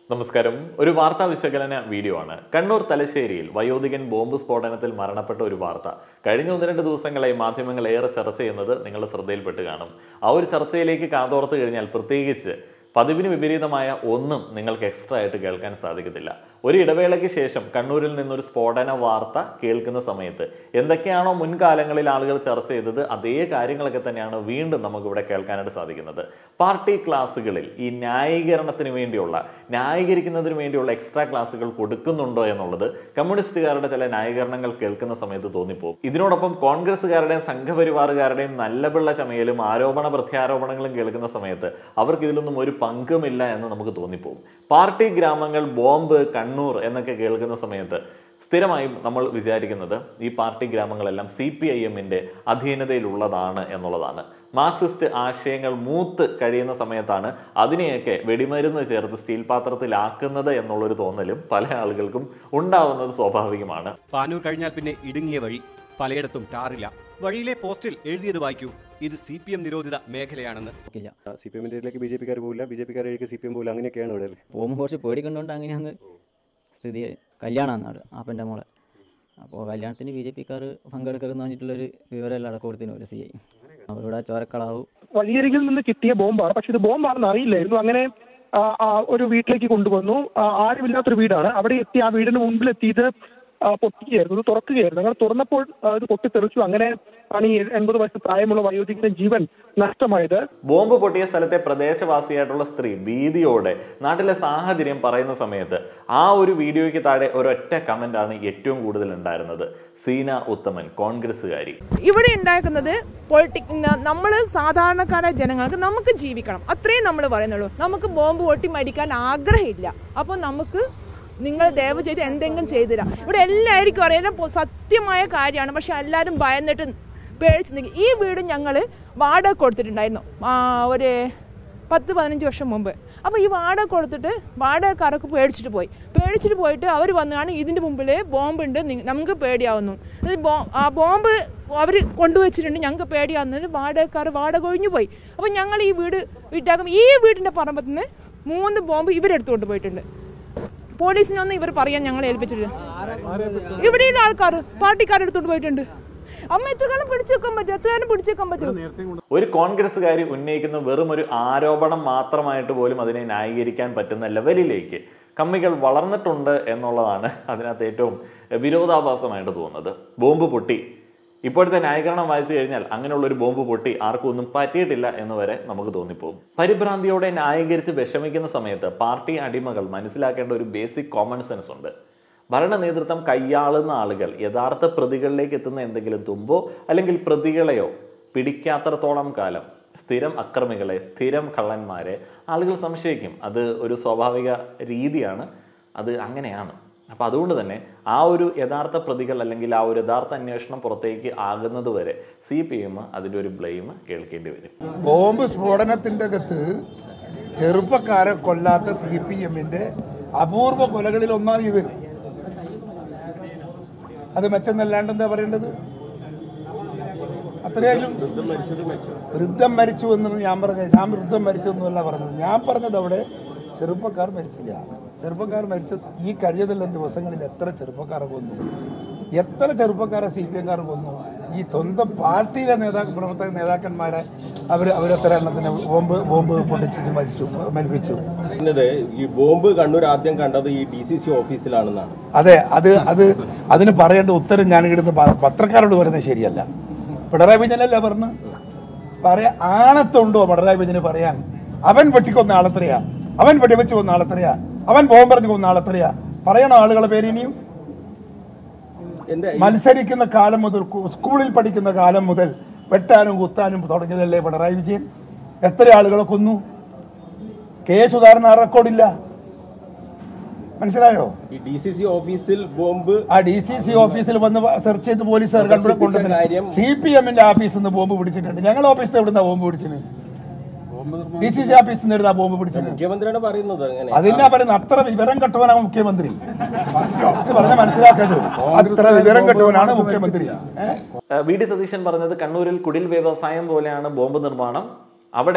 നമസ്കാരം ഒരു വാർത്താ വിശകലന വീഡിയോ ആണ് കണ്ണൂർ തലശ്ശേരിയിൽ വയോധികൻ ബോംബ് സ്ഫോടനത്തിൽ മരണപ്പെട്ട ഒരു വാർത്ത കഴിഞ്ഞ ഒന്ന് രണ്ട് ദിവസങ്ങളായി മാധ്യമങ്ങൾ ഏറെ ചർച്ച ചെയ്യുന്നത് നിങ്ങളുടെ ശ്രദ്ധയിൽപ്പെട്ട് കാണും ആ ഒരു ചർച്ചയിലേക്ക് കാതോർത്ത് കഴിഞ്ഞാൽ പ്രത്യേകിച്ച് പതിവിന് വിപരീതമായ ഒന്നും നിങ്ങൾക്ക് എക്സ്ട്രാ ആയിട്ട് കേൾക്കാൻ സാധിക്കത്തില്ല ഒരു ഇടവേളയ്ക്ക് ശേഷം കണ്ണൂരിൽ നിന്നൊരു സ്ഫോടന വാർത്ത കേൾക്കുന്ന സമയത്ത് എന്തൊക്കെയാണോ മുൻകാലങ്ങളിൽ ആളുകൾ ചർച്ച ചെയ്തത് അതേ കാര്യങ്ങളൊക്കെ തന്നെയാണ് വീണ്ടും നമുക്കിവിടെ കേൾക്കാനായിട്ട് സാധിക്കുന്നത് പാർട്ടി ക്ലാസ്സുകളിൽ ഈ ന്യായീകരണത്തിന് വേണ്ടിയുള്ള ന്യായീകരിക്കുന്നതിന് വേണ്ടിയുള്ള എക്സ്ട്രാ ക്ലാസ്സുകൾ കൊടുക്കുന്നുണ്ടോ എന്നുള്ളത് കമ്മ്യൂണിസ്റ്റുകാരുടെ ചില ന്യായീകരണങ്ങൾ കേൾക്കുന്ന സമയത്ത് തോന്നിപ്പോകും ഇതിനോടൊപ്പം കോൺഗ്രസ്സുകാരുടെയും സംഘപരിവാറുകാരുടെയും നല്ല പിള്ള ചമയലും ആരോപണ പ്രത്യാരോപണങ്ങളും കേൾക്കുന്ന സമയത്ത് അവർക്ക് ഇതിലൊന്നും ഒരു പങ്കുമില്ല എന്ന് നമുക്ക് തോന്നിപ്പോകും പാർട്ടി ഗ്രാമങ്ങൾ ബോംബ് കണ്ണൂർ എന്നൊക്കെ കേൾക്കുന്ന സമയത്ത് സ്ഥിരമായും നമ്മൾ വിചാരിക്കുന്നത് ഈ പാർട്ടി ഗ്രാമങ്ങളെല്ലാം സി പി ഐ എമ്മിന്റെ അധീനതയിലുള്ളതാണ് എന്നുള്ളതാണ് മാർക്സിസ്റ്റ് ആശയങ്ങൾ മൂത്ത് കഴിയുന്ന സമയത്താണ് അതിനെയൊക്കെ വെടിമരുന്ന് ചേർത്ത് സ്റ്റീൽ പാത്രത്തിലാക്കുന്നത് എന്നുള്ളൊരു തോന്നലും പല ആളുകൾക്കും ഉണ്ടാവുന്നത് സ്വാഭാവികമാണ് പാനൂർ കഴിഞ്ഞാൽ പിന്നെ ഇടുങ്ങിയ വഴി പലയിടത്തും ടാറില്ല വഴിയിലെ പോസ്റ്റിൽ എഴുതിയത് വായിക്കൂ ഇത് സി പി എം നിരോധിത മേഖലയാണെന്ന് ഇല്ല സി പി എമ്മിൻ്റെ ബി ജെ പിക്കാർ പോകില്ല ബി ജെ പിക്കാരേക്ക് സി പി എം പോകില്ല അങ്ങനെയൊക്കെയാണ് ഇവിടെ പോകുമ്പോൾ കുറച്ച് പേടിക്കൊണ്ടുകൊണ്ട് അങ്ങനെയാണ് സ്ഥിതി കല്യാണമാണ് നാട് ആപ്പൻ്റെ മോളെ അപ്പോൾ കല്യാണത്തിന് ബി ജെ പിക്കാർ പങ്കെടുക്കരുതെന്ന് പറഞ്ഞിട്ടുള്ളൊരു വിവരമെല്ലാം അവിടെ കൊടുത്തിനു സി ഐ അവരുടെ ചോരക്കളാവും വഴിയരികിൽ നിന്ന് കിട്ടിയ ബോംബാണ് പക്ഷെ ഇത് ബോംബാണെന്ന് അറിയില്ലായിരുന്നു അങ്ങനെ ആ, ആ, ഒരു വീട്ടിലേക്ക് കൊണ്ടുവന്നു ആ, ആരുമില്ലാത്തൊരു വീടാണ് അവിടെ എത്തി ആ വീടിന് മുമ്പിൽ എത്തിയത് ആ, പൊട്ടിക്കുകയായിരുന്നു ഇത് തുറക്കുകയായിരുന്നു അങ്ങനെ തുറന്നപ്പോൾ ആ, ഇത് പൊട്ടിത്തെറിച്ചു അങ്ങനെ ആണ് ഈ എൺപത് വയസ്സ് പ്രായമുള്ള വയോധികന്റെ ജീവൻ നഷ്ടമായത് ബോംബ് പൊട്ടിയ സ്ഥലത്തെ പ്രദേശവാസിയായിട്ടുള്ള സ്ത്രീ ഭീതിയോടെ നാട്ടിലെ സാഹചര്യം പറയുന്ന സമയത്ത് ആ ഒരു വീഡിയോയ്ക്ക് താഴെ ഒരൊറ്റ കമന്റ് ആണ് ഏറ്റവും കൂടുതൽ ഉണ്ടായിരുന്നത് സീന ഉത്തമൻ കോൺഗ്രസ്സുകാരി ഇവിടെ ഉണ്ടാക്കുന്നത് പൊളിറ്റിക് നമ്മൾ സാധാരണക്കാരായ ജനങ്ങൾക്ക് നമുക്ക് ജീവിക്കണം അത്രയും നമ്മൾ പറയുന്നുള്ളൂ നമുക്ക് ബോംബ് പൊട്ടി മരിക്കാൻ ആഗ്രഹമില്ല അപ്പോൾ നമുക്ക് നിങ്ങൾ ദയവ് ചെയ്ത് എന്തെങ്കിലും ചെയ്തിരാം ഇവിടെ എല്ലാവർക്കും അറിയാം പൊ- സത്യമായ കാര്യമാണ് പക്ഷെ എല്ലാവരും ഭയന്നിട്ട് പേടിച്ച് നിൽക്കും ഈ വീട് ഞങ്ങൾ വാടക കൊടുത്തിട്ടുണ്ടായിരുന്നു ആ, ഒരു പത്ത് പതിനഞ്ച് വർഷം മുമ്പ് അപ്പോൾ ഈ വാടക കൊടുത്തിട്ട് വാടകക്കാരൊക്കെ പേടിച്ചിട്ട് പോയി പേടിച്ചിട്ട് പോയിട്ട് അവർ വന്നാണ് ഇതിൻ്റെ മുമ്പിൽ ബോംബുണ്ട് നി- നമുക്ക് പേടിയാവുന്നു ഇത് ബോ- ആ ബോംബ് അവർ കൊണ്ടുവച്ചിട്ടുണ്ട് ഞങ്ങൾക്ക് പേടിയാവുന്നത് വാടകക്കാർ വാടക ഒഴിഞ്ഞു പോയി അപ്പോൾ ഞങ്ങൾ ഈ വീട് വിറ്റാക്കും ഈ വീടിൻ്റെ പറമ്പത്ത് നിന്ന് മൂന്ന് ബോംബ് ഇവരെടുത്തുകൊണ്ട് പോയിട്ടുണ്ട് പോലീസിനൊന്നും ഇവർ പറയാൻ ഞങ്ങളെ ഏൽപ്പിച്ചിട്ടില്ല ഇവിടെയുള്ള ആൾക്കാർ പാർട്ടിക്കാരെടുത്തോണ്ട് പോയിട്ടുണ്ട് അമ്മ എത്ര കാലം പിടിച്ചു വെക്കാൻ പറ്റും എത്ര കാലം പിടിച്ചു വെക്കാൻ പറ്റും ഒരു കോൺഗ്രസ്സുകാരി ഉന്നയിക്കുന്ന വെറും ഒരു ആരോപണം മാത്രമായിട്ട് പോലും അതിനെ ന്യായീകരിക്കാൻ പറ്റുന്ന ലെവലിലേക്ക് കമ്മികൾ വളർന്നിട്ടുണ്ട് എന്നുള്ളതാണ് അതിനകത്ത് ഏറ്റവും വിരോധാഭാസമായിട്ട് തോന്നുന്നത് ബോംബ് പൊട്ടി ഇപ്പോഴത്തെ ന്യായീകരണം വായിച്ചു കഴിഞ്ഞാൽ അങ്ങനെയുള്ള ഒരു ബോംബ് പൊട്ടി ആർക്കും ഒന്നും പറ്റിയിട്ടില്ല എന്ന് വരെ നമുക്ക് തോന്നിപ്പോകും പരിഭ്രാന്തിയോടെ ന്യായീകരിച്ച് വിഷമിക്കുന്ന സമയത്ത് പാർട്ടി അടിമകൾ മനസ്സിലാക്കേണ്ട ഒരു ബേസിക് കോമൺ സെൻസ് ഉണ്ട് ഭരണ നേതൃത്വം കൈയാളുന്ന ആളുകൾ യഥാർത്ഥ പ്രതികളിലേക്ക് എത്തുന്ന എന്തെങ്കിലും തുമ്പോ അല്ലെങ്കിൽ പ്രതികളെയോ പിടിക്കാത്രത്തോളം കാലം സ്ഥിരം അക്രമികളെ സ്ഥിരം കള്ളന്മാരെ ആളുകൾ സംശയിക്കും അത് ഒരു സ്വാഭാവിക രീതിയാണ് അത് അങ്ങനെയാണ് അപ്പം അതുകൊണ്ട് തന്നെ ആ ഒരു യഥാർത്ഥ പ്രതികൾ അല്ലെങ്കിൽ ആ ഒരു യഥാർത്ഥ അന്വേഷണം പുറത്തേക്ക് ആകുന്നത് വരെ സി പി എം അതിൻ്റെ ഒരു ബ്ലെയിം കേൾക്കേണ്ടി വരും ബോംബ് സ്ഫോടനത്തിൻ്റെ അകത്ത് ചെറുപ്പക്കാരെ കൊല്ലാത്ത സി പി എമ്മിൻ്റെ അപൂർവ കൊലകളിൽ ഒന്നാണ് ഇത് അത് മെച്ചെന്നല്ലാണ്ട് എന്താ പറയേണ്ടത് അത്രയായാലും വൃദ്ധം മരിച്ചു എന്ന് ഞാൻ പറഞ്ഞ ഞാൻ വൃദ്ധം മരിച്ചു എന്നല്ല പറഞ്ഞത് ഞാൻ പറഞ്ഞത് അവിടെ ചെറുപ്പക്കാർ മരിച്ചില്ല ചെറുപ്പക്കാർ മരിച്ച ഈ കഴിഞ്ഞതെല്ലാം ദിവസങ്ങളിൽ എത്ര ചെറുപ്പക്കാരെ കൊന്നു എത്ര ചെറുപ്പക്കാരെ സി പി എംകാർ കൊന്നു ഈ സ്വന്തം പാർട്ടിയിലെ നേതാക്കൾ പ്രവർത്തക നേതാക്കന്മാരെ അവർ അവരെത്ര എണ്ണത്തിന് ബോംബ് ബോംബ് പൊട്ടിച്ച് മരിച്ചു മരിപ്പിച്ചു പറയുന്നത് ഈ ബോംബ് കണ്ണൂർ ആദ്യം കണ്ടത് ഈ ഡി സി സി ഓഫീസിലാണെന്നാണ് അതെ അത് അത് അതിന് പറയേണ്ട ഉത്തരം ഞാൻ ഇവിടുന്ന് പ- പത്രക്കാരോട് പറയുന്നത് ശരിയല്ല പിണറായി വിജയനല്ലേ പറഞ്ഞു പറയാ ആണത്തുണ്ടോ പിണറായി വിജയന് പറയാൻ അവൻ വെട്ടിക്കൊന്ന ആളെത്രയാ അവൻ വെടിവെച്ച് കൊന്ന ആളെത്രയാ അവൻ ബോംബ് എറിഞ്ഞ് കൊന്ന ആളെത്രയാ പറയണോ ആളുകളെ പേര് ഇനിയും എന്റെ മത്സരിക്കുന്ന കാലം മുതൽ കു- സ്കൂളിൽ പഠിക്കുന്ന കാലം മുതൽ വെട്ടാനും കുത്താനും തുടങ്ങിയതല്ലേ പിണറായി വിജയൻ എത്ര ആളുകളെ കൊന്നു കെ സുധാകരൻ ആ റെക്കോർഡില്ല മനസ്സിലായോ ഈ ഡി സി സി ഓഫീസിൽ ബോംബ് ആ ഡി സി സി ഓഫീസിൽ വന്ന് സെർച്ച് ചെയ്ത് പോലീസുകാർ കണ്ടു കൊണ്ടുവന്നു കാര്യം- സി പി എമ്മിന്റെ ഓഫീസിൽ നിന്ന് ബോംബ് പിടിച്ചിട്ടുണ്ട് ഞങ്ങൾ ഓഫീസിൽ എവിടുന്ന ബോംബ് പിടിച്ചിന് ഡി സി സി ഓഫീസിൽ നിന്ന് എവിടുന്ന ബോംബ് പിടിച്ചത് മുഖ്യമന്ത്രിയാണ് പറയുന്നത് അങ്ങനെ അതിനാ പറയുന്നത് അത്ര വിവരം കെട്ടവനാണ് മുഖ്യമന്ത്രി ഇത് പറഞ്ഞ മനസ്സിലാക്കരുത് അത്ര വിവരം കെട്ടവനാണ് മുഖ്യമന്ത്രി ഏഹ് ഏഹ് വി ഡി സതീശൻ പറഞ്ഞത് കണ്ണൂരിൽ കുടിൽ വ്യവസായം പോലെയാണ് ബോംബ് നിർമ്മാണം അവിടെ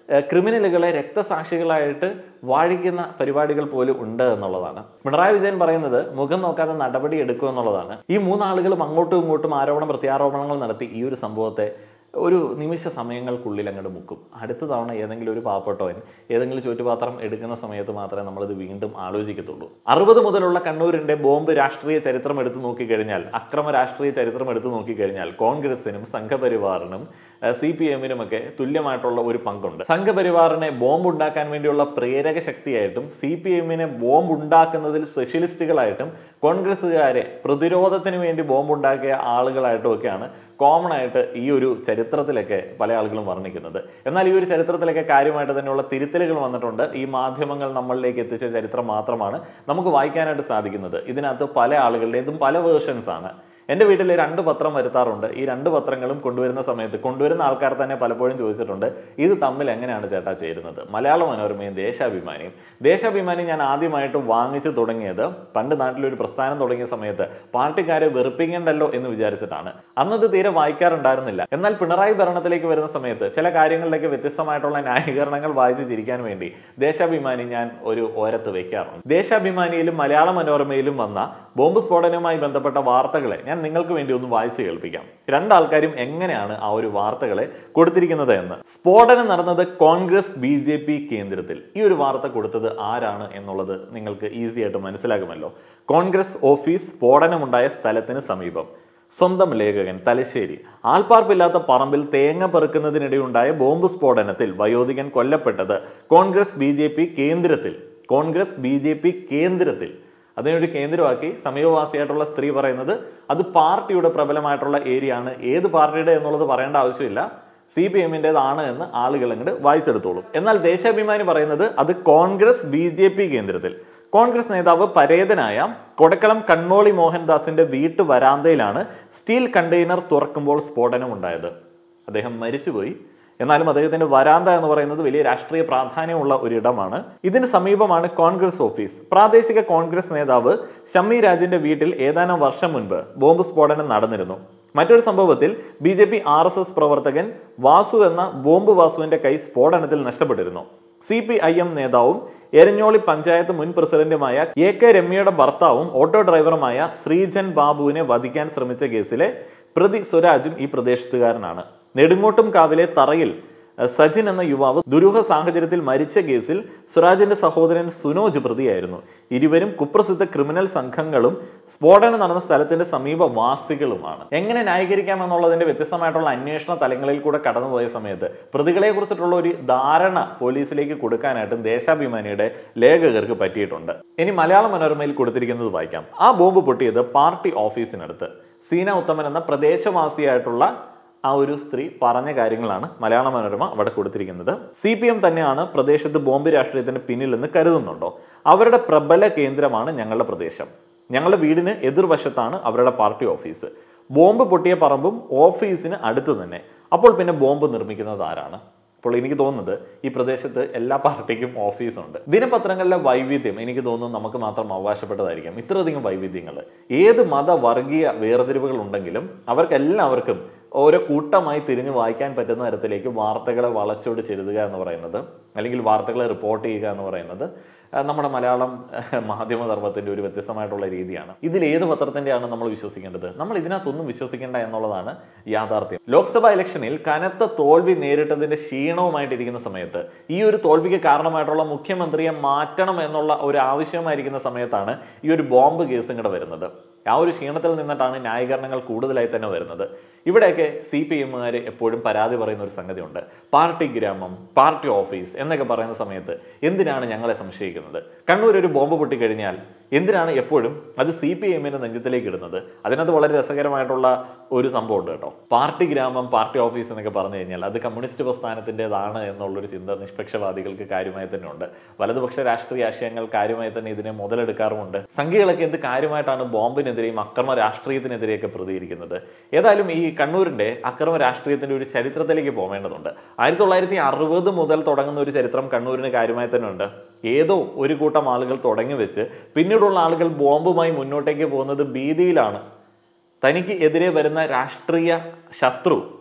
ഏഹ് ക്രിമിനലുകളെ രക്തസാക്ഷികളായിട്ട് വാഴിക്കുന്ന പരിപാടികൾ പോലും ഉണ്ട് എന്നുള്ളതാണ് പിണറായി വിജയൻ പറയുന്നത് മുഖം നോക്കാതെ നടപടി എടുക്കും എന്നുള്ളതാണ് ഈ മൂന്നാളുകളും അങ്ങോട്ടും ഇങ്ങോട്ടും ആരോപണം പ്രത്യാരോപണങ്ങൾ നടത്തി ഈ ഒരു സംഭവത്തെ ഒരു നിമിഷ സമയങ്ങൾക്കുള്ളിൽ അങ്ങോട്ട് മുക്കും അടുത്ത തവണ ഏതെങ്കിലും ഒരു പാവപ്പെട്ടവൻ ഏതെങ്കിലും ചുറ്റുപാത്രം എടുക്കുന്ന സമയത്ത് മാത്രമേ നമ്മളിത് വീണ്ടും ആലോചിക്കത്തുള്ളൂ അറുപത് മുതലുള്ള കണ്ണൂരിന്റെ ബോംബ് രാഷ്ട്രീയ ചരിത്രം എടുത്തു നോക്കിക്കഴിഞ്ഞാൽ അക്രമ രാഷ്ട്രീയ ചരിത്രം എടുത്തു നോക്കിക്കഴിഞ്ഞാൽ കോൺഗ്രസിനും സംഘപരിവാറിനും സി പി എമ്മിനുമൊക്കെ തുല്യമായിട്ടുള്ള ഒരു പങ്കുണ്ട് സംഘപരിവാറിനെ ബോംബ് ഉണ്ടാക്കാൻ വേണ്ടിയുള്ള പ്രേരക ശക്തിയായിട്ടും സി പി എമ്മിനെ ബോംബ് ഉണ്ടാക്കുന്നതിൽ സ്പെഷ്യലിസ്റ്റുകളായിട്ടും കോൺഗ്രസ്സുകാരെ പ്രതിരോധത്തിന് വേണ്ടി ബോംബ് ഉണ്ടാക്കിയ ആളുകളായിട്ടും ഒക്കെയാണ് കോമൺ ആയിട്ട് ഈ ഒരു ചരിത്രത്തിലൊക്കെ പല ആളുകളും വർണ്ണിക്കുന്നത് എന്നാൽ ഈ ഒരു ചരിത്രത്തിലൊക്കെ കാര്യമായിട്ട് തന്നെയുള്ള തിരുത്തലുകൾ വന്നിട്ടുണ്ട് ഈ മാധ്യമങ്ങൾ നമ്മളിലേക്ക് എത്തിച്ച ചരിത്രം മാത്രമാണ് നമുക്ക് വായിക്കാനായിട്ട് സാധിക്കുന്നത് ഇതിനകത്ത് പല ആളുകളുടേതും പല വേർഷൻസ് ആണ് എൻ്റെ വീട്ടിൽ രണ്ട് പത്രം വരുത്താറുണ്ട് ഈ രണ്ട് പത്രങ്ങളും കൊണ്ടുവരുന്ന സമയത്ത് കൊണ്ടുവരുന്ന ആൾക്കാർ തന്നെ പലപ്പോഴും ചോദിച്ചിട്ടുണ്ട് ഇത് തമ്മിൽ എങ്ങനെയാണ് ചേട്ടാ ചേരുന്നത് മലയാള മനോരമയും ദേശാഭിമാനിയും ദേശാഭിമാനി ഞാൻ ആദ്യമായിട്ട് വാങ്ങിച്ചു തുടങ്ങിയത് പണ്ട് നാട്ടിലൊരു പ്രസ്ഥാനം തുടങ്ങിയ സമയത്ത് പാർട്ടിക്കാരെ വെറുപ്പിക്കേണ്ടല്ലോ എന്ന് വിചാരിച്ചിട്ടാണ് അന്നത് തീരെ വായിക്കാറുണ്ടായിരുന്നില്ല എന്നാൽ പിണറായി ഭരണത്തിലേക്ക് വരുന്ന സമയത്ത് ചില കാര്യങ്ങളിലേക്ക് വ്യത്യസ്തമായിട്ടുള്ള ന്യായീകരണങ്ങൾ വായിച്ച് ചിരിക്കാൻ വേണ്ടി ദേശാഭിമാനി ഞാൻ ഒരു ഓരത്ത് വെക്കാറുണ്ട് ദേശാഭിമാനിയിലും മലയാള മനോരമയിലും വന്ന ബോംബ് സ്ഫോടനവുമായി ബന്ധപ്പെട്ട വാർത്തകളെ ഞാൻ നിങ്ങൾക്ക് വേണ്ടി ഒന്ന് വായിച്ചു കേൾപ്പിക്കാം രണ്ടാൾക്കാരും എങ്ങനെയാണ് ആ ഒരു വാർത്തകളെ കൊടുത്തിരിക്കുന്നത് എന്ന് സ്ഫോടനം നടന്നത് കോൺഗ്രസ് ബി ജെ പി കേന്ദ്രത്തിൽ ഈ ഒരു വാർത്ത കൊടുത്തത് ആരാണ് എന്നുള്ളത് നിങ്ങൾക്ക് ഈസി ആയിട്ട് മനസ്സിലാകുമല്ലോ കോൺഗ്രസ് ഓഫീസ് സ്ഫോടനമുണ്ടായ സ്ഥലത്തിന് സമീപം സ്വന്തം ലേഖകൻ തലശ്ശേരി ആൾപ്പാർപ്പില്ലാത്ത പറമ്പിൽ തേങ്ങ പെറുക്കുന്നതിനിടെയുണ്ടായ ബോംബ് സ്ഫോടനത്തിൽ വയോധികൻ കൊല്ലപ്പെട്ടത് കോൺഗ്രസ് ബി ജെ പി കേന്ദ്രത്തിൽ കോൺഗ്രസ് ബി ജെ പി കേന്ദ്രത്തിൽ അതിനൊരു കേന്ദ്രമാക്കി സമീപവാസിയായിട്ടുള്ള സ്ത്രീ പറയുന്നത് അത് പാർട്ടിയുടെ പ്രബലമായിട്ടുള്ള ഏരിയ ആണ് ഏത് പാർട്ടിയുടെ എന്നുള്ളത് പറയേണ്ട ആവശ്യമില്ല സി പി എമ്മിൻ്റെതാണ് എന്ന് ആളുകൾ അങ്ങോട്ട് വായിച്ചെടുത്തോളും എന്നാൽ ദേശാഭിമാനി പറയുന്നത് അത് കോൺഗ്രസ് ബി ജെ പി കേന്ദ്രത്തിൽ കോൺഗ്രസ് നേതാവ് പരേതനായ കൊടക്കളം കണ്ണോളി മോഹൻദാസിന്റെ വീട്ടു വരാന്തയിലാണ് സ്റ്റീൽ കണ്ടെയ്നർ തുറക്കുമ്പോൾ സ്ഫോടനം ഉണ്ടായത് അദ്ദേഹം മരിച്ചുപോയി എന്നാലും അദ്ദേഹത്തിന്റെ വരാന്ത എന്ന് പറയുന്നത് വലിയ രാഷ്ട്രീയ പ്രാധാന്യമുള്ള ഒരു ഇടമാണ് ഇതിന് സമീപമാണ് കോൺഗ്രസ് ഓഫീസ് പ്രാദേശിക കോൺഗ്രസ് നേതാവ് ഷമ്മി രാജിന്റെ വീട്ടിൽ ഏതാനും വർഷം മുൻപ് ബോംബ് സ്ഫോടനം നടന്നിരുന്നു മറ്റൊരു സംഭവത്തിൽ B J P R S S പ്രവർത്തകൻ വാസു എന്ന ബോംബ് വാസുവിന്റെ കൈ സ്ഫോടനത്തിൽ നഷ്ടപ്പെട്ടിരുന്നു സി പി ഐ എം നേതാവും എരഞ്ഞോളി പഞ്ചായത്ത് മുൻ പ്രസിഡന്റുമായ എ കെ രമ്യയുടെ ഭർത്താവും ഓട്ടോ ഡ്രൈവറുമായ ശ്രീജൻ ബാബുവിനെ വധിക്കാൻ ശ്രമിച്ച കേസിലെ പ്രതി സ്വരാജും ഈ പ്രദേശത്തുകാരനാണ് നെടുങ്ങോട്ടും കാവിലെ തറയിൽ അഹ് സജിൻ എന്ന യുവാവ് ദുരൂഹ സാഹചര്യത്തിൽ മരിച്ച കേസിൽ സ്വരാജിന്റെ സഹോദരൻ സുനോജ് പ്രതിയായിരുന്നു ഇരുവരും കുപ്രസിദ്ധ ക്രിമിനൽ സംഘങ്ങളും സ്ഫോടനം നടന്ന സ്ഥലത്തിന്റെ സമീപവാസികളുമാണ് എങ്ങനെ ന്യായീകരിക്കാം എന്നുള്ളതിന്റെ വ്യത്യസ്തമായിട്ടുള്ള അന്വേഷണ തലങ്ങളിൽ കൂടെ കടന്നുപോയ സമയത്ത് പ്രതികളെ കുറിച്ചിട്ടുള്ള ഒരു ധാരണ പോലീസിലേക്ക് കൊടുക്കാനായിട്ടും ദേശാഭിമാനിയുടെ ലേഖകർക്ക് പറ്റിയിട്ടുണ്ട് ഇനി മലയാള മനോരമയിൽ കൊടുത്തിരിക്കുന്നത് വായിക്കാം ആ ബോംബ് പൊട്ടിയത് പാർട്ടി ഓഫീസിനടുത്ത് സീന ഉത്തമൻ എന്ന പ്രദേശവാസിയായിട്ടുള്ള ആ ഒരു സ്ത്രീ പറഞ്ഞ കാര്യങ്ങളാണ് മലയാള മനോരമ അവിടെ കൊടുത്തിരിക്കുന്നത് സി പി എം തന്നെയാണ് പ്രദേശത്ത് ബോംബ് രാഷ്ട്രീയത്തിന് പിന്നിലെന്ന് കരുതുന്നുണ്ടോ അവരുടെ പ്രബല കേന്ദ്രമാണ് ഞങ്ങളുടെ പ്രദേശം ഞങ്ങളുടെ വീടിന് എതിർവശത്താണ് അവരുടെ പാർട്ടി ഓഫീസ് ബോംബ് പൊട്ടിയ പറമ്പും ഓഫീസിന് അടുത്ത് തന്നെ അപ്പോൾ പിന്നെ ബോംബ് നിർമ്മിക്കുന്നത് ആരാണ് അപ്പോൾ എനിക്ക് തോന്നുന്നത് ഈ പ്രദേശത്ത് എല്ലാ പാർട്ടിക്കും ഓഫീസുണ്ട് ദിനപത്രങ്ങളിലെ വൈവിധ്യം എനിക്ക് തോന്നുന്നു നമുക്ക് മാത്രം അവകാശപ്പെട്ടതായിരിക്കാം ഇത്രയധികം വൈവിധ്യങ്ങൾ ഏത് മത വർഗീയ വേർതിരിവുകൾ ഉണ്ടെങ്കിലും അവർക്കെല്ലാവർക്കും ഓരോ കൂട്ടമായി തിരിഞ്ഞു വായിക്കാൻ പറ്റുന്ന തരത്തിലേക്ക് വാർത്തകളെ വളച്ചൊടിച്ചെഴുതുക എന്ന് പറയുന്നത് അല്ലെങ്കിൽ വാർത്തകളെ റിപ്പോർട്ട് ചെയ്യുക എന്ന് പറയുന്നത് ആ, നമ്മുടെ മലയാളം ആ, മാധ്യമധർമ്മത്തിന്റെ ഒരു വ്യത്യസ്തമായിട്ടുള്ള രീതിയാണ് ഇതിൽ ഏത് പത്രത്തിന്റെയാണ് നമ്മൾ വിശ്വസിക്കേണ്ടത് നമ്മൾ ഇതിനകത്തൊന്നും വിശ്വസിക്കേണ്ട എന്നുള്ളതാണ് യാഥാർത്ഥ്യം ലോക്സഭാ ഇലക്ഷനിൽ കനത്ത തോൽവി നേരിട്ടതിന്റെ ക്ഷീണവുമായിട്ടിരിക്കുന്ന സമയത്ത് ഈ ഒരു തോൽവിക്ക് കാരണമായിട്ടുള്ള മുഖ്യമന്ത്രിയെ മാറ്റണം എന്നുള്ള ഒരു ആവശ്യമായിരിക്കുന്ന സമയത്താണ് ഈ ഒരു ബോംബ് കേസ് ഇങ്ങോട്ട് വരുന്നത് ആ ഒരു ക്ഷീണത്തിൽ നിന്നിട്ടാണ് ന്യായീകരണങ്ങൾ കൂടുതലായി തന്നെ വരുന്നത് ഇവിടെയൊക്കെ സി പി എമ്മുകാർ എപ്പോഴും പരാതി പറയുന്ന ഒരു സംഗതിയുണ്ട് പാർട്ടി ഗ്രാമം പാർട്ടി ഓഫീസ് എന്നൊക്കെ പറയുന്ന സമയത്ത് എന്തിനാണ് ഞങ്ങളെ സംശയിക്കുന്നത് കണ്ണൂർ ഒരു ബോംബ് പൊട്ടിക്കഴിഞ്ഞാൽ എന്തിനാണ് എപ്പോഴും അത് സി പി എമ്മിന്റെ നെഞ്ചത്തിലേക്ക് ഇടുന്നത് അതിനകത്ത് വളരെ രസകരമായിട്ടുള്ള ഒരു സംഭവമുണ്ട് കേട്ടോ പാർട്ടി ഗ്രാമം പാർട്ടി ഓഫീസ് എന്നൊക്കെ പറഞ്ഞു കഴിഞ്ഞാൽ അത് കമ്മ്യൂണിസ്റ്റ് പ്രസ്ഥാനത്തിൻ്റെതാണ് എന്നുള്ളൊരു ചിന്ത നിഷ്പക്ഷവാദികൾക്ക് കാര്യമായി തന്നെ ഉണ്ട് വലതുപക്ഷ രാഷ്ട്രീയ ആശയങ്ങൾ കാര്യമായി തന്നെ ഇതിനെ മുതലെടുക്കാറുമുണ്ട് സംഘികളൊക്കെ എന്ത് കാര്യമായിട്ടാണ് ബോംബിനെതിരെയും അക്രമ രാഷ്ട്രീയത്തിനെതിരെയൊക്കെ പ്രതികരിക്കുന്നത് ഏതായാലും ഈ കണ്ണൂരിന്റെ അക്രമ രാഷ്ട്രീയത്തിന്റെ ഒരു ചരിത്രത്തിലേക്ക് പോകേണ്ടതുണ്ട് ആയിരത്തി തൊള്ളായിരത്തി അറുപത് മുതൽ തുടങ്ങുന്ന ഒരു ചരിത്രം കണ്ണൂരിന് കാര്യമായി തന്നെ ഉണ്ട് ഏതോ ഒരു കൂട്ടം ആളുകൾ തുടങ്ങി വെച്ച് പിന്നീടുള്ള ആളുകൾ ബോംബുമായി മുന്നോട്ടേക്ക് പോകുന്നത് ഭീതിയിലാണ് തനിക്ക് എതിരെ വരുന്ന രാഷ്ട്രീയ ശത്രു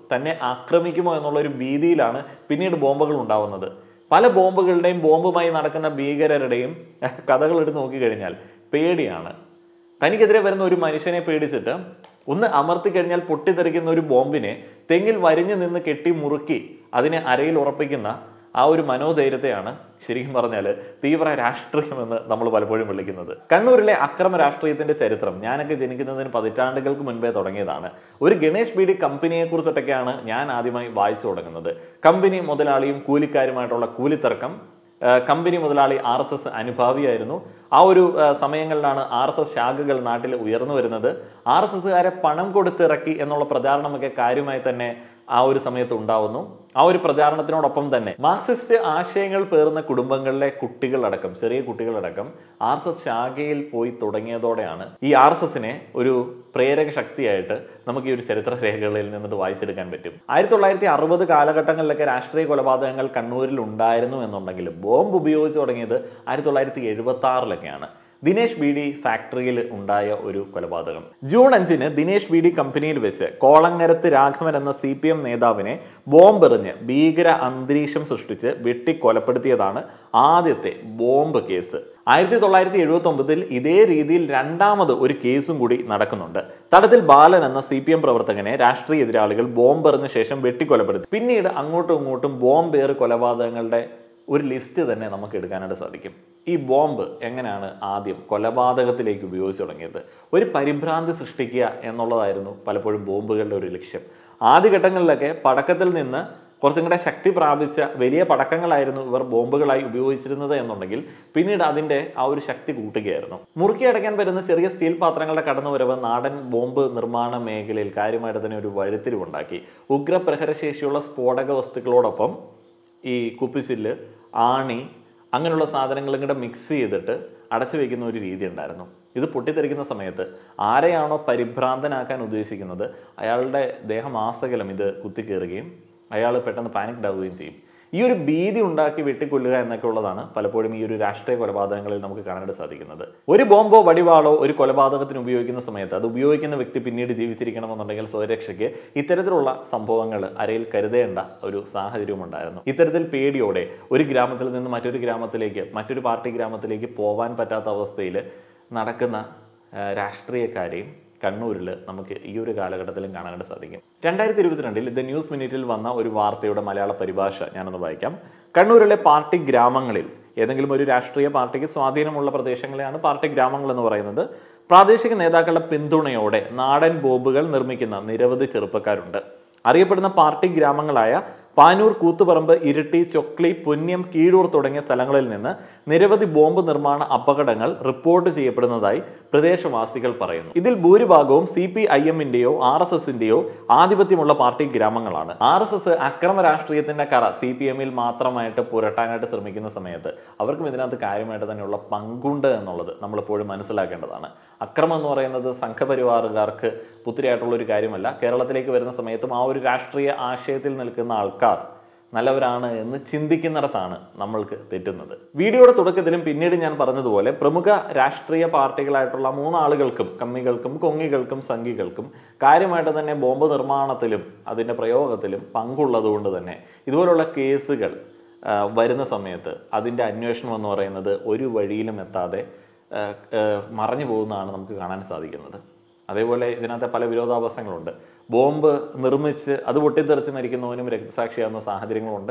തന്നെ ആക്രമിക്കുമോ എന്നുള്ള ഒരു ഭീതിയിലാണ് പിന്നീട് ബോംബുകൾ ഉണ്ടാവുന്നത് പല ബോംബുകളുടെയും ബോംബുമായി നടക്കുന്ന ഭീകരരുടെയും കഥകൾ എടുത്ത് നോക്കിക്കഴിഞ്ഞാൽ പേടിയാണ് തനിക്കെതിരെ വരുന്ന ഒരു മനുഷ്യനെ പേടിച്ചിട്ട് ഒന്ന് അമർത്തി കഴിഞ്ഞാൽ പൊട്ടിത്തെറിക്കുന്ന ഒരു ബോംബിനെ തെങ്ങിൽ വരിഞ്ഞു നിന്ന് കെട്ടി മുറുക്കി അതിനെ അരയിൽ ഉറപ്പിക്കുന്ന ആ ഒരു മനോധൈര്യത്തെയാണ് ശരിക്കും പറഞ്ഞാൽ തീവ്ര രാഷ്ട്രീയമെന്ന് നമ്മൾ പലപ്പോഴും വിളിക്കുന്നത് കണ്ണൂരിലെ അക്രമ രാഷ്ട്രീയത്തിന്റെ ചരിത്രം ഞാനൊക്കെ ജനിക്കുന്നതിന് പതിറ്റാണ്ടുകൾക്ക് മുൻപേ തുടങ്ങിയതാണ് ഒരു ഗണേഷ് ബി ഡി കമ്പനിയെ കുറിച്ചിട്ടൊക്കെയാണ് ഞാൻ ആദ്യമായി വായിച്ചു തുടങ്ങുന്നത് കമ്പനി മുതലാളിയും കൂലിക്കാരുമായിട്ടുള്ള കൂലിത്തർക്കം ആ, കമ്പനി മുതലാളി ആർ എസ് എസ് അനുഭാവിയായിരുന്നു ആ ഒരു ആ, സമയങ്ങളിലാണ് ആർ എസ് എസ് ശാഖകൾ നാട്ടിൽ ഉയർന്നു വരുന്നത് ആർ എസ് എസ്സുകാരെ പണം കൊടുത്തിറക്കി എന്നുള്ള പ്രചാരണമൊക്കെ കാര്യമായി തന്നെ ആ ഒരു സമയത്ത് ഉണ്ടാവുന്നു ആ ഒരു പ്രചാരണത്തിനോടൊപ്പം തന്നെ മാർക്സിസ്റ്റ് ആശയങ്ങൾ പേർന്ന കുടുംബങ്ങളിലെ കുട്ടികളടക്കം ചെറിയ കുട്ടികളടക്കം ആർ എസ് എസ് ശാഖയിൽ പോയി തുടങ്ങിയതോടെയാണ് ഈ ആർ എസ് എസിനെ ഒരു പ്രേരക ശക്തിയായിട്ട് നമുക്ക് ഈ ഒരു ചരിത്ര രേഖകളിൽ നിന്നിട്ട് വായിച്ചെടുക്കാൻ പറ്റും ആയിരത്തി തൊള്ളായിരത്തി അറുപത് കാലഘട്ടങ്ങളിലൊക്കെ രാഷ്ട്രീയ കൊലപാതകങ്ങൾ കണ്ണൂരിൽ ഉണ്ടായിരുന്നു എന്നുണ്ടെങ്കിലും ബോംബ് ഉപയോഗിച്ച് തുടങ്ങിയത് ആയിരത്തി തൊള്ളായിരത്തി എഴുപത്തി ആറിലൊക്കെയാണ് ദിനേശ് ബി ഡി ഫാക്ടറിയിൽ ഉണ്ടായ ഒരു കൊലപാതകം ജൂൺ അഞ്ചിന് ദിനേശ് ബി ഡി കമ്പനിയിൽ വെച്ച് കോളങ്ങരത്ത് രാഘവൻ എന്ന സി പി എം നേതാവിനെ ബോംബെറിഞ്ഞ് ഭീകര അന്തരീക്ഷം സൃഷ്ടിച്ച് വെട്ടിക്കൊലപ്പെടുത്തിയതാണ് ആദ്യത്തെ ബോംബ് കേസ് ആയിരത്തി തൊള്ളായിരത്തി എഴുപത്തി ഒമ്പതിൽ ഇതേ രീതിയിൽ രണ്ടാമത് ഒരു കേസും കൂടി നടക്കുന്നുണ്ട് തടത്തിൽ ബാലൻ എന്ന സി പി എം പ്രവർത്തകനെ രാഷ്ട്രീയ എതിരാളികൾ ബോംബെറിഞ്ഞ ശേഷം വെട്ടിക്കൊലപ്പെടുത്തി പിന്നീട് അങ്ങോട്ടും ഇങ്ങോട്ടും ബോംബേറ് കൊലപാതകങ്ങളുടെ ഒരു ലിസ്റ്റ് തന്നെ നമുക്ക് എടുക്കാനായിട്ട് സാധിക്കും ഈ ബോംബ് എങ്ങനെയാണ് ആദ്യം കൊലപാതകത്തിലേക്ക് ഉപയോഗിച്ച് തുടങ്ങിയത് ഒരു പരിഭ്രാന്തി സൃഷ്ടിക്കുക എന്നുള്ളതായിരുന്നു പലപ്പോഴും ബോംബുകളുടെ ഒരു ലക്ഷ്യം ആദ്യഘട്ടങ്ങളിലൊക്കെ പടക്കത്തിൽ നിന്ന് കുറച്ചും കൂടെ ശക്തി പ്രാപിച്ച വലിയ പടക്കങ്ങളായിരുന്നു ഇവർ ബോംബുകളായി ഉപയോഗിച്ചിരുന്നത് എന്നുണ്ടെങ്കിൽ പിന്നീട് അതിന്റെ ആ ഒരു ശക്തി കൂട്ടുകയായിരുന്നു മുറുക്കി അടയ്ക്കാൻ പറ്റുന്ന ചെറിയ സ്റ്റീൽ പാത്രങ്ങളുടെ കടന്നുവരവ് നാടൻ ബോംബ് നിർമ്മാണ മേഖലയിൽ കാര്യമായിട്ട് തന്നെ ഒരു വഴിത്തിരിവുണ്ടാക്കി ഉഗ്രപ്രഹരശേഷിയുള്ള സ്ഫോടക വസ്തുക്കളോടൊപ്പം ഈ കുപ്പിച്ചില്ല് ആണി അങ്ങനെയുള്ള സാധനങ്ങളും കൂടെ മിക്സ് ചെയ്തിട്ട് അടച്ചു വെക്കുന്ന ഒരു രീതി ഉണ്ടായിരുന്നു ഇത് പൊട്ടിത്തെറിക്കുന്ന സമയത്ത് ആരെയാണോ പരിഭ്രാന്തനാക്കാൻ ഉദ്ദേശിക്കുന്നത് അയാളുടെ ദേഹമാസകലം ഇത് കുത്തിക്കയറുകയും അയാൾ പെട്ടെന്ന് പാനിക്ഡ് ആവുകയും ചെയ്യും ഈ ഒരു ഭീതി ഉണ്ടാക്കി വെട്ടിക്കൊല്ലുക എന്നൊക്കെ ഉള്ളതാണ് പലപ്പോഴും ഈ ഒരു രാഷ്ട്രീയ കൊലപാതകങ്ങളിൽ നമുക്ക് കാണാനായിട്ട് സാധിക്കുന്നത് ഒരു ബോംബോ വടിവാളോ ഒരു കൊലപാതകത്തിന് ഉപയോഗിക്കുന്ന സമയത്ത് അത് ഉപയോഗിക്കുന്ന വ്യക്തി പിന്നീട് ജീവിച്ചിരിക്കണമെന്നുണ്ടെങ്കിൽ സ്വരക്ഷയ്ക്ക് ഇത്തരത്തിലുള്ള സംഭവങ്ങൾ അരയിൽ കരുതേണ്ട ഒരു സാഹചര്യവും ഉണ്ടായിരുന്നു ഇത്തരത്തിൽ പേടിയോടെ ഒരു ഗ്രാമത്തിൽ നിന്ന് മറ്റൊരു ഗ്രാമത്തിലേക്ക് മറ്റൊരു പാർട്ടി ഗ്രാമത്തിലേക്ക് പോകാൻ പറ്റാത്ത അവസ്ഥയിൽ നടക്കുന്ന ആ, രാഷ്ട്രീയക്കാരെയും കണ്ണൂരിൽ നമുക്ക് ഈ ഒരു കാലഘട്ടത്തിലും കാണാനായിട്ട് സാധിക്കും രണ്ടായിരത്തി ഇരുപത്തിരണ്ടിൽ ദ ന്യൂസ് മിനിറ്റിൽ വന്ന ഒരു വാർത്തയുടെ മലയാള പരിഭാഷ ഞാനൊന്ന് വായിക്കാം കണ്ണൂരിലെ പാർട്ടി ഗ്രാമങ്ങളിൽ ഏതെങ്കിലും ഒരു രാഷ്ട്രീയ പാർട്ടിക്ക് സ്വാധീനമുള്ള പ്രദേശങ്ങളെയാണ് പാർട്ടി ഗ്രാമങ്ങൾ എന്ന് പറയുന്നത് പ്രാദേശിക നേതാക്കളുടെ പിന്തുണയോടെ നാടൻ ബോംബുകൾ നിർമ്മിക്കുന്ന നിരവധി ചെറുപ്പക്കാരുണ്ട് അറിയപ്പെടുന്ന പാർട്ടി ഗ്രാമങ്ങളായ പാനൂർ കൂത്തുപറമ്പ് ഇരിട്ടി ചൊക്ലി പുന്യം കീഴൂർ തുടങ്ങിയ സ്ഥലങ്ങളിൽ നിന്ന് നിരവധി ബോംബ് നിർമ്മാണ അപകടങ്ങൾ റിപ്പോർട്ട് ചെയ്യപ്പെടുന്നതായി പ്രദേശവാസികൾ പറയുന്നു ഇതിൽ ഭൂരിഭാഗവും സി പി ഐ എമ്മിന്റെയോ ആർ എസ് എസിന്റെയോ ആധിപത്യമുള്ള പാർട്ടി ഗ്രാമങ്ങളാണ് ആർ എസ് എസ് അക്രമ രാഷ്ട്രീയത്തിന്റെ കറ സി പി എമ്മിൽ മാത്രമായിട്ട് പുരട്ടാനായിട്ട് ശ്രമിക്കുന്ന സമയത്ത് അവർക്കും ഇതിനകത്ത് കാര്യമായിട്ട് തന്നെയുള്ള പങ്കുണ്ട് എന്നുള്ളത് നമ്മളെപ്പോഴും മനസ്സിലാക്കേണ്ടതാണ് അക്രമം എന്ന് പറയുന്നത് സംഘപരിവാറുകാർക്ക് പുത്തിരിയായിട്ടുള്ള ഒരു കാര്യമല്ല കേരളത്തിലേക്ക് വരുന്ന സമയത്തും ആ ഒരു രാഷ്ട്രീയ ആശയത്തിൽ നിൽക്കുന്ന ആൾക്കാർ നല്ലവരാണ് എന്ന് ചിന്തിക്കുന്നിടത്താണ് നമ്മൾക്ക് തെറ്റുന്നത് വീഡിയോയുടെ തുടക്കത്തിലും പിന്നീട് ഞാൻ പറഞ്ഞതുപോലെ പ്രമുഖ രാഷ്ട്രീയ പാർട്ടികളായിട്ടുള്ള മൂന്നാളുകൾക്കും കമ്മികൾക്കും കൊങ്ങികൾക്കും സംഘികൾക്കും കാര്യമായിട്ട് തന്നെ ബോംബ് നിർമ്മാണത്തിലും അതിൻ്റെ പ്രയോഗത്തിലും പങ്കുള്ളതുകൊണ്ട് തന്നെ ഇതുപോലുള്ള കേസുകൾ ആ, വരുന്ന സമയത്ത് അതിൻ്റെ അന്വേഷണം എന്ന് പറയുന്നത് ഒരു വഴിയിലും എത്താതെ ആ, ആ, മറഞ്ഞു പോകുന്നതാണ് നമുക്ക് കാണാൻ സാധിക്കുന്നത് അതേപോലെ ഇതിനകത്തെ പല വിരോധാഭാസങ്ങളുണ്ട് ബോംബ് നിർമ്മിച്ച് അത് പൊട്ടിത്തെറിച്ച് മരിക്കുന്നവനും രക്തസാക്ഷിയാകുന്ന സാഹചര്യങ്ങളുണ്ട്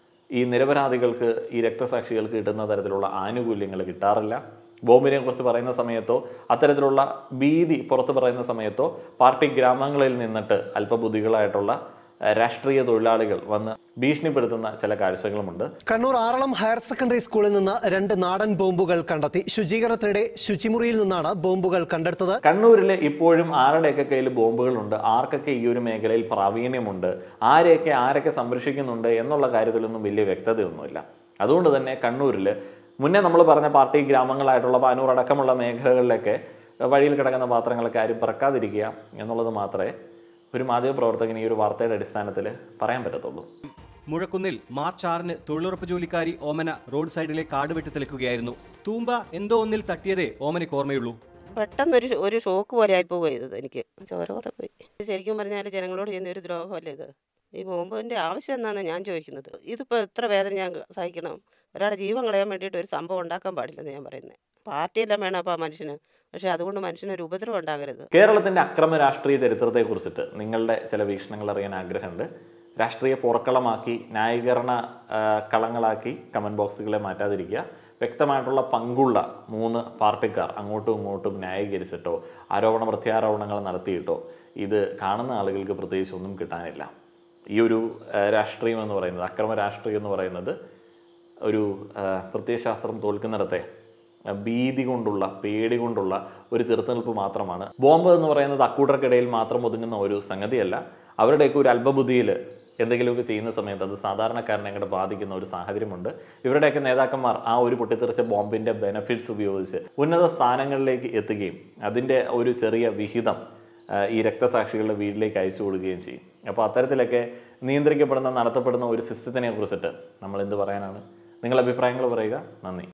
ഈ നിരപരാധികൾക്ക് ഈ രക്തസാക്ഷികൾക്ക് കിട്ടുന്ന തരത്തിലുള്ള ആനുകൂല്യങ്ങൾ കിട്ടാറില്ല ബോംബിനെ കുറിച്ച് പറയുന്ന സമയത്തോ അത്തരത്തിലുള്ള ഭീതി പുറത്ത് പറയുന്ന സമയത്തോ പാർട്ടി ഗ്രാമങ്ങളിൽ നിന്നിട്ട് അല്പബുദ്ധികളായിട്ടുള്ള അഹ്, രാഷ്ട്രീയ തൊഴിലാളികൾ വന്ന് ഭീഷണിപ്പെടുത്തുന്ന ചില കാഴ്ചകളുമുണ്ട് കണ്ണൂർ ആറളം ഹയർ സെക്കൻഡറി സ്കൂളിൽ നിന്ന് രണ്ട് നാടൻ ബോംബുകൾ കണ്ടെത്തി ശുചീകരണത്തിനിടെ ശുചിമുറിയിൽ നിന്നാണ് ബോംബുകൾ കണ്ടെടുത്തത് കണ്ണൂരിൽ ഇപ്പോഴും ആരുടെയൊക്കെ കയ്യിൽ ബോംബുകളുണ്ട് ആർക്കൊക്കെ ഈ ഒരു മേഖലയിൽ പ്രാവീണ്യമുണ്ട് ആരെയൊക്കെ ആരൊക്കെ സംരക്ഷിക്കുന്നുണ്ട് എന്നുള്ള കാര്യത്തിലൊന്നും വലിയ വ്യക്തതയൊന്നുമില്ല അതുകൊണ്ട് തന്നെ കണ്ണൂരിൽ മുന്നേ നമ്മൾ പറഞ്ഞ പാർട്ടി ഗ്രാമങ്ങളായിട്ടുള്ള പാനൂർ അടക്കമുള്ള മേഖലകളിലൊക്കെ വഴിയിൽ കിടക്കുന്ന പാത്രങ്ങളൊക്കെ ആരും പറക്കാതിരിക്കുക എന്നുള്ളത് മാത്രമേ ഒരു മാധ്യമപ്രവർത്തകന് ഈ ഒരു വാർത്തയുടെ അടിസ്ഥാനത്തിൽ പറയാൻ പറ്റത്തുള്ളൂ മുഴക്കുന്നിൽ മാർച്ച് ആറിന് തൊഴിലുറപ്പ് ജോലിക്കാരി ഓമന റോഡ് സൈഡിലെ കാട് വെട്ടി തെളിക്കുകയായിരുന്നു തൂമ്പ എന്തോ ഒന്നിൽ തട്ടിയതേ ഓമനയ്ക്ക് ഓർമ്മയുള്ളൂ പെട്ടെന്നൊരു ഒരു ഷോക്ക് പോലെ ആയിപ്പോവുക ചെയ്തത് എനിക്ക് ചോര കുറെ പോയി ശരിക്കും പറഞ്ഞാൽ ജനങ്ങളോട് ചെയ്യുന്ന ഒരു ദ്രോഹമല്ലേ ഇത് ഈ ബോംബിൻ്റെ ആവശ്യം എന്നാണ് ഞാൻ ചോദിക്കുന്നത് ഇതിപ്പോൾ എത്ര വേദന ഞാൻ സഹിക്കണം ഒരാളുടെ ജീവൻ കളയാൻ വേണ്ടിയിട്ട് ഒരു സംഭവം ഉണ്ടാക്കാൻ പാടില്ലെന്ന് ഞാൻ പറയുന്നത് പാർട്ടിയെല്ലാം വേണം അപ്പോൾ ആ മനുഷ്യന് പക്ഷേ അതുകൊണ്ട് മനുഷ്യനൊരു ഉപദ്രവം ഉണ്ടാകരുത് കേരളത്തിന്റെ അക്രമ രാഷ്ട്രീയ ചരിത്രത്തെ കുറിച്ചിട്ട് നിങ്ങളുടെ ചില വീക്ഷണങ്ങൾ അറിയാൻ ആഗ്രഹമുണ്ട് രാഷ്ട്രീയ പോർക്കളമാക്കി ന്യായീകരണ ആ, കളങ്ങളാക്കി കമന്റ് ബോക്സുകളെ മാറ്റാതിരിക്കുക വ്യക്തമായിട്ടുള്ള പങ്കുള്ള മൂന്ന് പാർട്ടിക്കാർ അങ്ങോട്ടും ഇങ്ങോട്ടും ന്യായീകരിച്ചിട്ടോ ആരോപണ പ്രത്യാരോപണങ്ങൾ നടത്തിയിട്ടോ ഇത് കാണുന്ന ആളുകൾക്ക് പ്രത്യേകിച്ച് ഒന്നും കിട്ടാനില്ല ഈ ഒരു ആ, രാഷ്ട്രീയം എന്ന് പറയുന്നത് അക്രമ രാഷ്ട്രീയം എന്ന് പറയുന്നത് ഒരു ആ, പ്രത്യയശാസ്ത്രം തോൽക്കുന്നിടത്തെ ആ, ഭീതി കൊണ്ടുള്ള പേടി കൊണ്ടുള്ള ഒരു ചെറുത്തുനിൽപ്പ് മാത്രമാണ് ബോംബ് എന്ന് പറയുന്നത് അക്കൂട്ടർക്കിടയിൽ മാത്രം ഒതുങ്ങുന്ന ഒരു സംഗതിയല്ല അവരുടെയൊക്കെ ഒരു അല്പബുദ്ധിയിൽ എന്തെങ്കിലുമൊക്കെ ചെയ്യുന്ന സമയത്ത് അത് സാധാരണക്കാരനെ അങ്ങോട്ട് ബാധിക്കുന്ന ഒരു സാഹചര്യമുണ്ട് ഇവരുടെയൊക്കെ നേതാക്കന്മാർ ആ ഒരു പൊട്ടിത്തെറിച്ച ബോംബിന്റെ ബെനഫിറ്റ്സ് ഉപയോഗിച്ച് ഉന്നത സ്ഥാനങ്ങളിലേക്ക് എത്തുകയും അതിൻ്റെ ഒരു ചെറിയ വിഹിതം ആ, ഈ രക്തസാക്ഷികളുടെ വീട്ടിലേക്ക് അയച്ചു കൊടുക്കുകയും ചെയ്യും അപ്പോൾ അത്തരത്തിലൊക്കെ നിയന്ത്രിക്കപ്പെടുന്ന നടത്തപ്പെടുന്ന ഒരു സിസ്റ്റത്തിനെ കുറിച്ചിട്ട് നമ്മൾ എന്ത് പറയാനാണ് നിങ്ങളുടെ അഭിപ്രായങ്ങൾ പറയുക നന്ദി